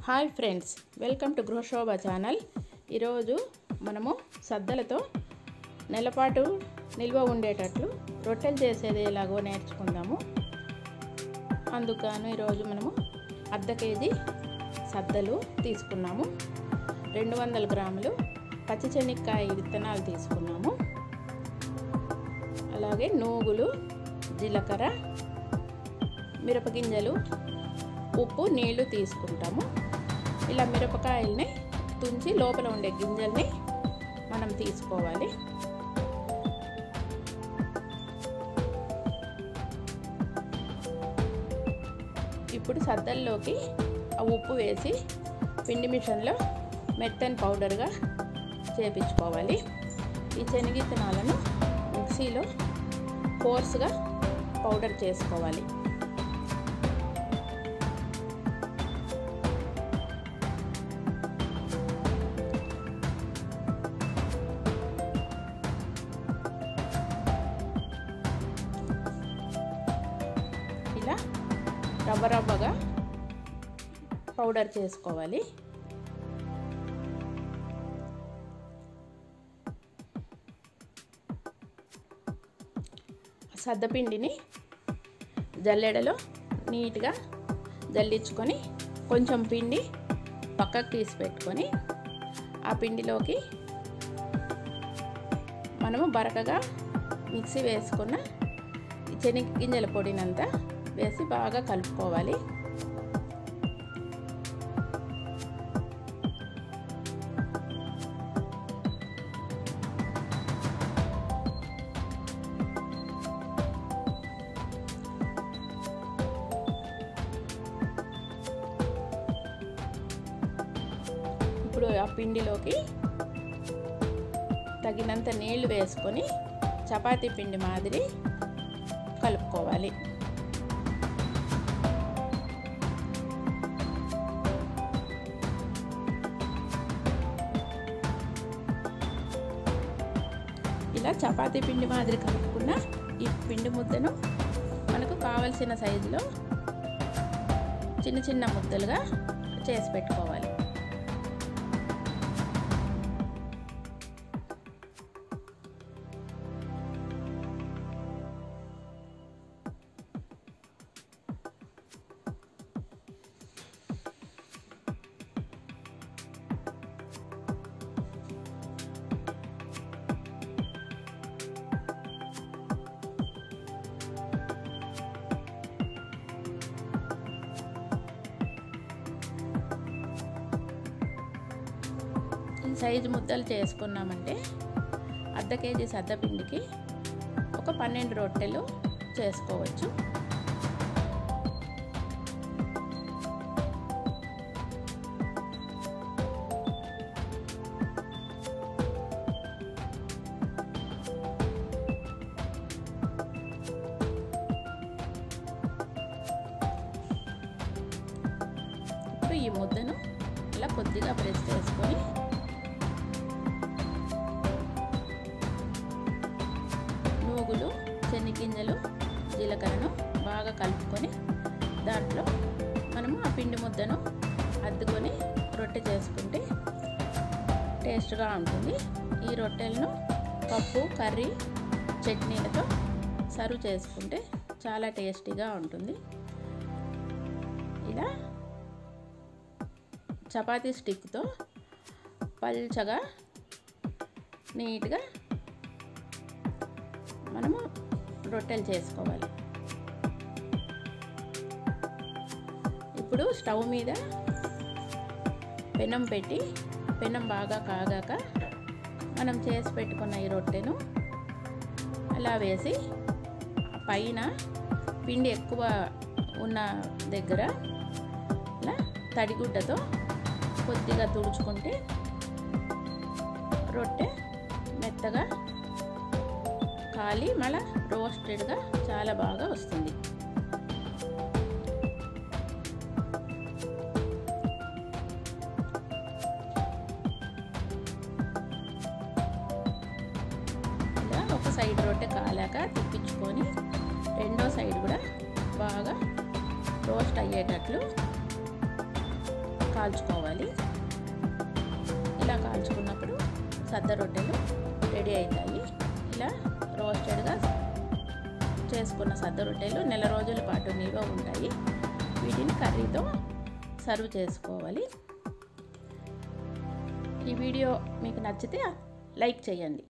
hi friends welcome to Grihashobha channel ఈరోజు మనము సద్దలతో నెలపాటు నిల్వ ఉండేటట్లు రొట్టెలు చేసేది ఎలాగో నేర్చుకుందాము అందుకను ఈరోజు మనము అర్ధ కేజీ సద్దలు తీసుకున్నాము రెండు వందల గ్రాములు పచ్చిచెనిక్కాయ విత్తనాలు తీసుకున్నాము అలాగే నూగులు జీలకర్ర మిరపగింజలు ఉప్పు నీళ్లు తీసుకుంటాము ఇలా మిరపకాయల్ని తుంచి లోపల ఉండే గింజల్ని మనం తీసుకోవాలి ఇప్పుడు సద్దల్లోకి ఆ ఉప్పు వేసి పిండి మిషన్లో మెత్తని పౌడర్గా చేపించుకోవాలి ఈ శనగిత్తనాలను మిక్సీలో కోర్స్గా పౌడర్ చేసుకోవాలి ఇలా రవ్వ రవ్వగా పౌడర్ చేసుకోవాలి సద్దపిండిని జల్లెడలో నీట్గా జల్లించుకొని కొంచెం పిండి పక్కకు తీసి పెట్టుకొని ఆ పిండిలోకి మనము బరకగా మిక్సీ వేసుకున్న శనగ గింజల పొడినంతా వేసి బాగా కలుపుకోవాలి ఇప్పుడు ఆ పిండిలోకి తగినంత నీళ్లు వేసుకొని చపాతీ పిండి మాదిరి కలుపుకోవాలి ఇలా చపాతీ పిండి మాదిరి కలుపుకున్న ఈ పిండి ముద్దను మనకు కావలసిన సైజులో చిన్న చిన్న ముద్దలుగా చేసి పెట్టుకోవాలి ఈ సైజు ముద్దలు చేసుకున్నామంటే అర్ధ కేజీ సద్దపిండికి ఒక పన్నెండు రొట్టెలు చేసుకోవచ్చు ఇప్పుడు ఈ ముద్దను ఇలా కొద్దిగా ప్రెస్ చేసుకొని నూగులు శనగింజలు జీలకర్రను బాగా కలుపుకొని దాంట్లో మనము ఆ పిండి ముద్దను అద్దుకొని రొట్టె చేసుకుంటే టేస్ట్గా ఉంటుంది ఈ రొట్టెలను పప్పు కర్రీ చట్నీలతో సర్వ్ చేసుకుంటే చాలా టేస్టీగా ఉంటుంది ఇలా చపాతీ స్టిక్తో పల్చగా నీట్గా మనము రొట్టెలు చేసుకోవాలి ఇప్పుడు స్టవ్ మీద పెనం పెట్టి పెనం బాగా కాగాక మనం చేసి పెట్టుకున్న ఈ రొట్టెను అలా వేసి పైన పిండి ఎక్కువ ఉన్న దగ్గర ఇలా తడిగుడ్డతో కొద్దిగా తుడుచుకుంటే రొట్టె మెత్తగా కాలి మళ్ళీ రోస్టెడ్గా చాలా బాగా వస్తుంది ఇలా ఒక సైడ్ రొట్టె కాలాక తిప్పించుకొని రెండో సైడ్ కూడా బాగా రోస్ట్ అయ్యేటట్లు కాల్చుకోవాలి ఇలా కాల్చుకున్నప్పుడు సద్ద రొట్టెలు రెడీ అవుతాయి ఇలా రోస్టెడ్గా చేసుకున్న సద్ద రొట్టెలు నెల రోజుల పాటు నిల్వ ఉంటాయి వీటిని కర్రీతో సర్వ్ చేసుకోవాలి ఈ వీడియో మీకు నచ్చితే లైక్ చేయండి